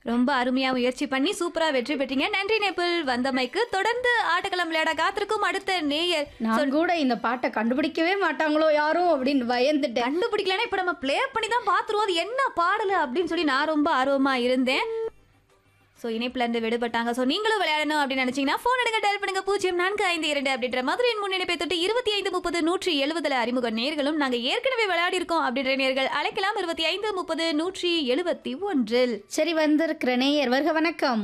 ரொம்ப அருமையா முயற்சி பண்ணி சூப்பரா வெற்றி பெற்றீங்க நன்றி நேபிள் வந்தமைக்கு தொடர்ந்து ஆட்டக்களம் விளையாட காத்திருக்கும் அடுத்த நேயர் நான் கூட இந்த பாட்டை கண்டுபிடிக்கவே மாட்டாங்களோ யாரும் அப்படின்னு பயந்துட்டேன் கண்டுபிடிக்கலன்னா இப்ப நம்ம ப்ளே பண்ணி தான் பாத்துருவோம் அது என்ன பாடலு அப்படின்னு சொல்லி நான் ரொம்ப ஆர்வமா இருந்தேன் ஸோ இணைப்புல இருந்து விடுபட்டாங்க ஸோ நீங்களும் விளையாடணும் அப்படின்னு நினைச்சீங்கன்னா ஃபோன் எடுங்க டயல் பண்ணுங்க பூஜ்ஜியம் நான்கு ஐந்து இரண்டு அப்படின்ற மதுரையின் முன்னிணைப்பை தொட்டு இருபத்தி ஐந்து முப்பது நூற்றி எழுபதுல அறிமுக நேர்களும் நாங்க ஏற்கனவே விளையாடி இருக்கோம் அப்படின்ற நேர்கள் அழைக்கலாம் இருபத்தி ஐந்து முப்பது நூற்றி எழுபத்தி ஒன்றில் சரி வந்திருக்கிற நேயர் வருக வணக்கம்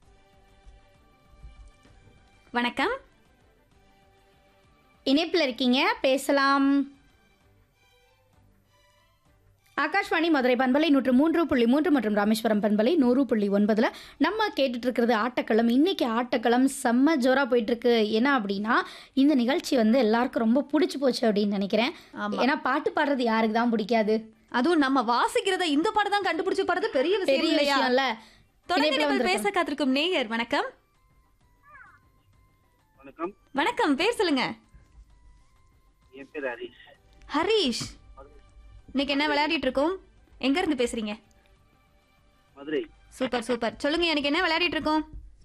வணக்கம் இணைப்பில் இருக்கீங்க பேசலாம் ஆகாஷ்வாணி மதுரை பண்பலை நூற்று மூன்று புள்ளி மூன்று மற்றும் ராமேஸ்வரம் பண்பலை நூறு புள்ளி ஒன்பதுல நம்ம கேட்டுட்டு இருக்கிறது ஆட்டக்களம் இன்னைக்கு ஆட்டக்களம் செம்ம ஜோரா போயிட்டு இருக்கு என்ன அப்படின்னா இந்த நிகழ்ச்சி வந்து எல்லாருக்கும் ரொம்ப பிடிச்சி போச்சு அப்படின்னு நினைக்கிறேன் ஆமா. ஏன்னா பாட்டு பாடுறது யாருக்கு தான் பிடிக்காது அதுவும் நம்ம வாசிக்கிறத இந்த பாடம் தான் கண்டுபிடிச்சு பாடுறது பெரிய விஷயம் பெரிய இல்லையா விஷயம்ல தொடர்ந்து இணைப்புல நீங்கள் வந்திருக்கோம். பேச காத்திருக்கும் நேயர் வணக்கம் வணக்கம் வணக்கம் பேர் சொல்லுங்க என் பேர் ஹரிஷ் ஹரீஷ் இன்னைக்கு என்ன விளையாடிட்டு இருக்கோம் எங்க இருந்து பேசுறீங்க மதுரை சூப்பர் சூப்பர் சொல்லுங்க எனக்கு என்ன விளையாடிட்டு இருக்கோம்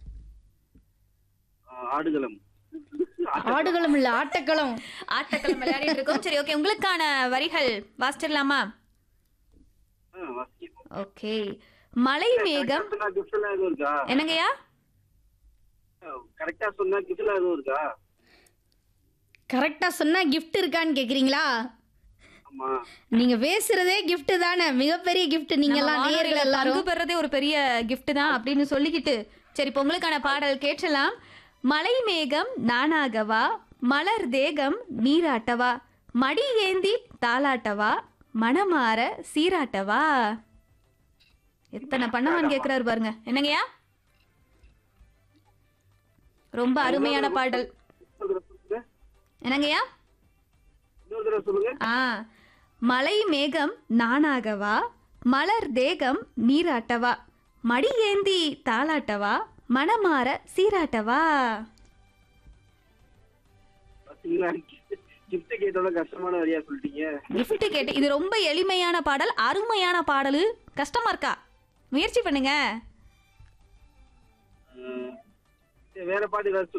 ஆ, ஆடுகளம் ஆடுகளும் இல்ல ஆட்டக்களம் ஆட்டக்களம் விளையாடிட்டு இருக்கோம் சரி ஓகே உங்களுக்கான வரிகள் வாசிச்சிடலாமா ஆ, வாசிக்கிறேன். ஓகே மலை மேகம் சொன்னா gift எல்லாம் எதுவும் இருக்கா என்னங்கய்யா கரெக்டா சொன்னா gift எல்லாம் எதுவும் இருக்கா கரெக்டா சொன்னா gift இருக்கான்னு கேக்குறீங்களா ஆமா நீங்க பேசுறதே gift தானே மிகப்பெரிய gift நீங்க நம்ம எல்லாம் வானொலியில நேயர்கள் எல்லாரும் பங்கு பெறதே ஒரு பெரிய gift தான் அப்படின்னு சொல்லிக்கிட்டு சரி இப்போ உங்களுக்கான பாடல் கேட்கலாம் மலை மேகம் நானாகவா மலர் தேகம் நீராட்டவா மடி ஏந்தி தாலாட்டவா மனமாற சீராட்டவா எத்தனை பண்ணவான்னு கேக்குறாரு பாருங்க என்னங்கய்யா ரொம்ப அருமையான பாடல் இன்னொரு தடவை சொல்லுங்க என்னங்கய்யா இன்னொரு தடவை சொல்லுங்க ஆ மலை மேகம் நானாகவா மலர் தேகம் நீராட்டவா மடி ஏந்தி தாளாட்டவா மனமாற சீராட்டவா பாத்தீங்களா gift கேட்டோட கஷ்டமான வழியா சொல்லிட்டீங்க gift கேட்டு இது ரொம்ப எளிமையான பாடல் அருமையான பாடல் கஷ்டமா இருக்கா முயற்சி பண்ணுங்க ம், சரி, வேற பாட்டு ஏதாச்சும்